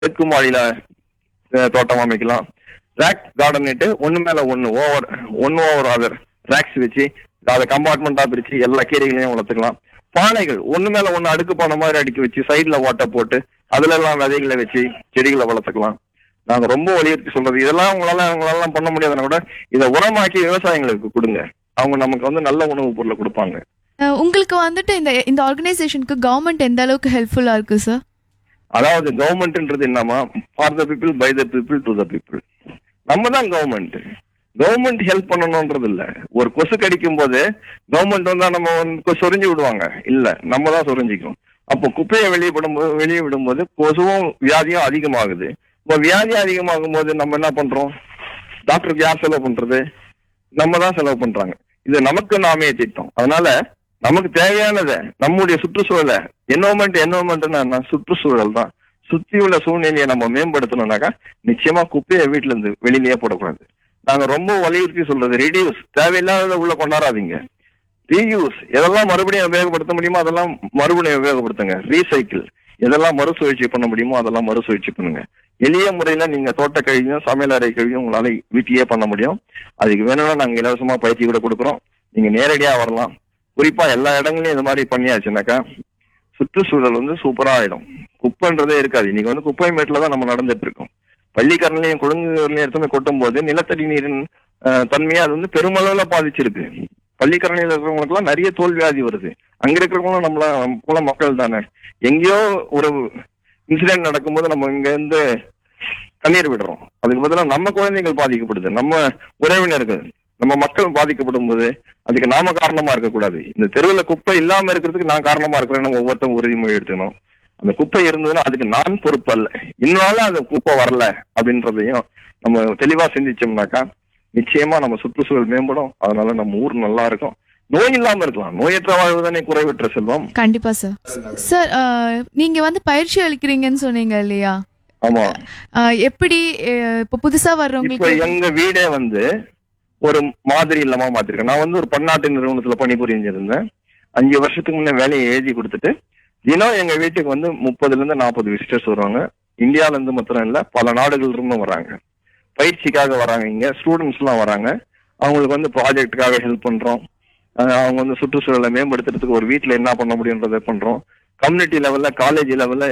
தெற்கு மாடியில அஹ், தோட்டம் அமைக்கலாம் ரேக் கார்டன் இட்டு ஒண்ணு மேல ஒண்ணு ஓவர் ஒன்னு ஓவர் அதர் ரேக்ஸ் வச்சு அதை கம்பார்ட்மெண்டா பிரிச்சு எல்லா கீரைகளையும் வளர்த்துக்கலாம் பானைகள் ஒண்ணு மேல ஒண்ணு அடுக்கு பானை மாதிரி அடுக்கி வச்சு சைடுல ஓட்டை போட்டு அதுல எல்லாம் விதைகளை வச்சு செடிகளை வளர்த்துக்கலாம் நாங்க ரொம்ப வலியுறுத்தி சொல்றது இதெல்லாம் உங்களால உங்களால பண்ண முடியாதுன்னா கூட இதை உரமாக்கி விவசாயிகளுக்கு கொடுங்க அவங்க நமக்கு வந்து நல்ல உணவுப் பொருளை கொடுப்பாங்க அஹ், உங்களுக்கு வந்துட்டு இந்த இந்த ஆர்கனைசேஷனுக்கு கவர்மெண்ட் எந்த அளவுக்கு ஹெல்ப்ஃபுல்லா இருக்கு சார் அதாவது கவர்மெண்ட்ன்றது என்னமா for the people by the people to the people நம்ம தான் கவர்மெண்ட் கவர்மெண்ட் ஹெல்ப் பண்ணணும்ன்றது இல்ல ஒரு கொசு கடிக்கும் போது கவர்மெண்ட் வந்தா நம்ம வந்து சொரிஞ்சு விடுவாங்க இல்ல நம்ம தான் சொரிஞ்சிக்கணும் அப்போ குப்பையை வெளியே விடும்போது வெளியே விடும்போது கொசுவும் வியாதியும் அதிகமாகுது இப்போ வியாதி அதிகமாகும் போது நம்ம என்ன பண்றோம் டாக்டருக்கு யார் செலவு பண்றது நம்ம தான் செலவு பண்றாங்க இது நமக்கு நாமே திட்டம் அதனால நமக்கு தேவையானதை நம்முடைய சுற்றுச்சூழலை என்வரன்மெண்ட் என்வரன்மெண்ட்னா சுற்றுச்சூழல் தான் சுத்தி உள்ள சூழ்நிலையை நம்ம மேம்படுத்தணும்னாக்கா நிச்சயமா குப்பையை வீட்டுல இருந்து வெளியிலேயே போடக்கூடாது நாங்க ரொம்ப வலியுறுத்தி சொல்றது ரெடியூஸ் தேவையில்லாததை உள்ள கொண்டாடாதீங்க ரீயூஸ் எதெல்லாம் மறுபடியும் உபயோகப்படுத்த முடியுமோ அதெல்லாம் மறுபடியும் உபயோகப்படுத்துங்க ரீசைக்கிள் எதெல்லாம் மறுசுழற்சி பண்ண முடியுமோ அதெல்லாம் மறுசுழற்சி பண்ணுங்க எளிய முறையில நீங்க தோட்ட கழிவும் சமையல் அறை கழிவும் உங்களால வீட்டிலேயே பண்ண முடியும் அதுக்கு வேணும்னா நாங்க இலவசமா பயிற்சி கூட கொடுக்குறோம் நீங்க நேரடியா வரலாம் குறிப்பா எல்லா இடங்களையும் இது மாதிரி பண்ணியாச்சுனாக்கா சுற்றுச்சூழல் வந்து சூப்பரா ஆயிடும் குப்பைன்றதே இருக்காது இன்னைக்கு வந்து குப்பை மேட்டில தான் நம்ம நடந்துட்டு இருக்கோம் பள்ளிக்கரணையும் குழந்தைகளையும் எடுத்துமே கொட்டும் போது நிலத்தடி நீரின் அஹ், தன்மையை அது வந்து பெருமளவுல பாதிச்சிருக்கு பள்ளிக்கரணையில் இருக்கிறவங்களுக்கு எல்லாம் நிறைய தோல் வியாதி வருது அங்க இருக்கிறவங்களும் நம்மள போல மக்கள் தானே எங்கேயோ ஒரு இன்சிடென்ட் நடக்கும்போது நம்ம இங்க இருந்து தண்ணீர் விடுறோம் அதுக்கு பதிலாக நம்ம குழந்தைகள் பாதிக்கப்படுது நம்ம உறவினர்கள் நம்ம மக்கள் பாதிக்கப்படும் போது அதுக்கு நாம காரணமா இருக்கக்கூடாது இந்த தெருவில் குப்பை இல்லாம இருக்கிறதுக்கு நான் காரணமா இருக்கிறேன்னு ஒவ்வொருத்தரும் உறுதிமொழி எடுத்துக்கணும் அந்த குப்பை இருந்ததுன்னா அதுக்கு நான் பொறுப்பு அல்ல இன்னும் அந்த குப்பை வரல அப்படின்றதையும் நம்ம தெளிவா சிந்திச்சோம்னாக்கா நிச்சயமா நம்ம சுற்றுச்சூழல் மேம்படும் அதனால நம்ம ஊர் நல்லா இருக்கும் நோய் இல்லாம இருக்கலாம் நோயற்ற வாழ்வு தானே குறைவற்ற செல்வம் கண்டிப்பா சார் சார் அஹ், நீங்க வந்து பயிற்சி அளிக்கிறீங்கன்னு சொன்னீங்க இல்லையா ஆமா அஹ், எப்படி அஹ், இப்ப புதுசா இப்ப வர்றவங்களுக்கு எங்க வீடே வந்து ஒரு மாதிரி இல்லமா மாத்திருக்கேன் நான் வந்து ஒரு பன்னாட்டு நிறுவனத்துல பணிபுரிஞ்சிருந்தேன் அஞ்சு வருஷத்துக்கு முன்ன வேலையை எழுதி கொடுத்துட்டு தினம் எங்க வீட்டுக்கு வந்து முப்பதுல இருந்து நாற்பது விசிட்டர்ஸ் வருவாங்க இந்தியால இருந்து மாத்திரம் இல்ல பல நாடுகள்ல இருந்தும் வராங்க பயிற்சிக்காக வராங்க இங்க ஸ்டூடெண்ட்ஸ் எல்லாம் வராங்க அவங்களுக்கு வந்து ப்ராஜெக்ட்டுக்காக ஹெல்ப் பண்றோம் அஹ் அவங்க வந்து சுற்றுச்சூழலை மேம்படுத்துறதுக்கு ஒரு வீட்ல என்ன பண்ண முடியுன்றதை பண்றோம் கம்யூனிட்டி லெவல்ல காலேஜ் லெவல்ல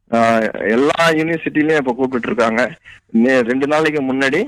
எல்லா யூனிவர்சிட்டிலயும் இப்ப கூப்பிட்டு இருக்காங்க நே- ரெண்டு நாளைக்கு முன்னாடி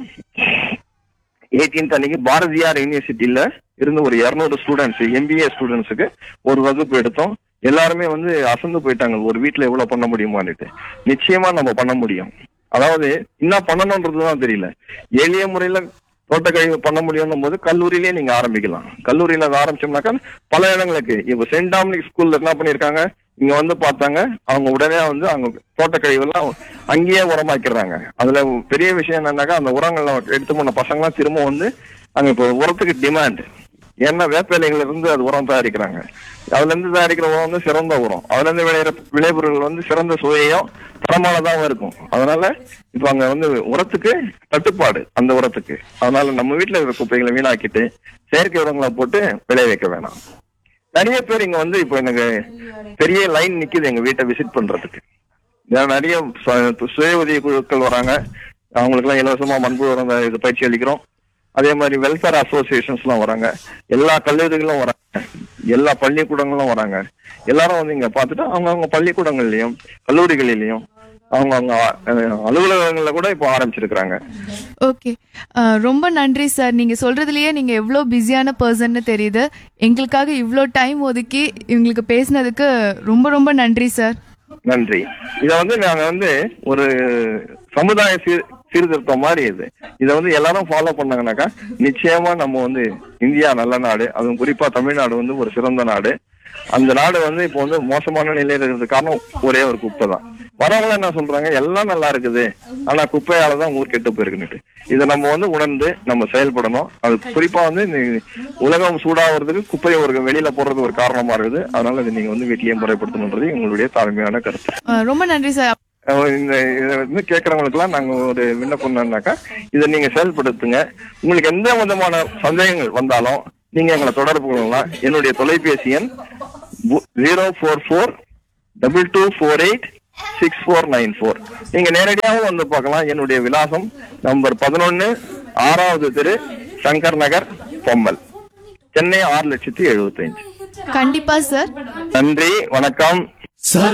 18th அன்னைக்கு பாரதியார் யூனிவர்சிட்டியில இருந்து ஒரு 200 ஸ்டூடெண்ட்ஸ் எம்பிஏ ஸ்டூடெண்ட்ஸுக்கு ஒரு வகுப்பு எடுத்தோம் எல்லாருமே வந்து அசந்து போயிட்டாங்க ஒரு வீட்ல எவ்வளவு பண்ண முடியுமான்னுட்டு நிச்சயமா நம்ம பண்ண முடியும் அதாவது என்ன பண்ணணும்ன்றதுதான் தெரியல எளிய முறையில தோட்டக்கழிவு பண்ண முடியும் போது கல்லூரியிலேயே நீங்க ஆரம்பிக்கலாம் கல்லூரியில அதை ஆரம்பிச்சோம்னாக்கா பல இடங்களுக்கு இப்ப சென்ட் டாமினிக் ஸ்கூல்ல என்ன பண்ணிருக்காங்க இங்க வந்து பார்த்தாங்க அவங்க உடனே வந்து அவங்க தோட்டக்கழிவு எல்லாம் அங்கேயே உரமாக்கிறாங்க அதுல பெரிய விஷயம் என்னன்னாக்கா அந்த உரங்களை எடுத்து போன பசங்களாம் திரும்ப வந்து அங்க இப்போ உரத்துக்கு டிமாண்ட் ஏன்னா வேப்பிலைகள்ல இருந்து அது உரம் தயாரிக்கிறாங்க அதுல இருந்து தயாரிக்கிற உரம் வந்து சிறந்த உரம் அதுல இருந்து விளையிற விளைபொருள் வந்து சிறந்த சுவையும் தரமானதாகவும் இருக்கும் அதனால இப்ப அங்க வந்து உரத்துக்கு தட்டுப்பாடு அந்த உரத்துக்கு அதனால நம்ம வீட்டுல இருக்கிற குப்பைகளை வீணாக்கிட்டு செயற்கை உரங்களை போட்டு விளைய வைக்க வேணாம் நிறைய பேர் இங்க வந்து இப்போ எனக்கு பெரிய லைன் நிக்குது எங்க வீட்டை விசிட் பண்றதுக்கு நான் நிறைய சு- சுய உதவி குழுக்கள் வராங்க அவங்களுக்கு எல்லாம் இலவசமா மண்புழு உரம் இது பயிற்சி அளிக்கிறோம் அதே மாதிரி வெல்ஃபேர் அசோசியேஷன்ஸ் எல்லாம் வராங்க எல்லா கல்லூரிகளும் வராங்க எல்லா பள்ளிக்கூடங்களும் வராங்க எல்லாரும் வந்து இங்க பார்த்துட்டு அவங்க அவங்க பள்ளிக்கூடங்கள்லயும் கல்லூரிகளிலையும் அவங்க அவங்க அலுவலகங்கள்ல கூட இப்போ ஆரம்பிச்சிருக்கிறாங்க ஓகே ரொம்ப நன்றி சார் நீங்க சொல்றதுலயே நீங்க எவ்வளோ பிஸியான பர்சன்னு தெரியுது எங்களுக்காக இவ்வளோ டைம் ஒதுக்கி இவங்களுக்கு பேசினதுக்கு ரொம்ப ரொம்ப நன்றி சார் நன்றி இத வந்து நாங்க வந்து ஒரு சமுதாய சீர் சீர்திருத்தம் மாதிரி இது இத வந்து எல்லாரும் ஃபாலோ பண்ணாங்கனாக்கா நிச்சயமா நம்ம வந்து இந்தியா நல்ல நாடு அதுவும் குறிப்பா தமிழ்நாடு வந்து ஒரு சிறந்த நாடு அந்த நாடு வந்து இப்போ வந்து மோசமான நிலையில இருக்கிறது காரணம் ஒரே ஒரு குப்பை தான் வரவங்க என்ன சொல்றாங்க எல்லாம் நல்லா இருக்குது ஆனா குப்பையால தான் ஊர் கெட்டு போயிருக்குன்னுட்டு இதை நம்ம வந்து உணர்ந்து நம்ம செயல்படணும் அது குறிப்பா வந்து இந்த உலகம் சூடாகிறதுக்கு குப்பையை ஒரு வெளியில போடுறது ஒரு காரணமா இருக்குது அதனால இதை நீங்க வந்து வீட்டிலேயே முறைப்படுத்தணுன்றது எங்களுடைய தாழ்மையான கருத்து அஹ், ரொம்ப நன்றி சார் அஹ் இந்த இதை வந்து கேட்கறவங்களுக்குலாம் நாங்க ஒரு விண்ணப்பம் என்னன்னாக்கா இதை நீங்க செயல்படுத்துங்க உங்களுக்கு எந்த விதமான சந்தேகங்கள் வந்தாலும் நீங்க எங்களை தொடர்பு கொள்ளலாம் என்னுடைய தொலைபேசி எண் zero four four double two four eight six four nine four நீங்க நேரடியாகவும் வந்து பார்க்கலாம் என்னுடைய விலாசம் நம்பர் பதினொன்னு ஆறாவது தெரு சங்கர் நகர் பொம்மல் சென்னை ஆறு லட்சத்தி எழுபத்தஞ்சு கண்டிப்பா சார் நன்றி வணக்கம்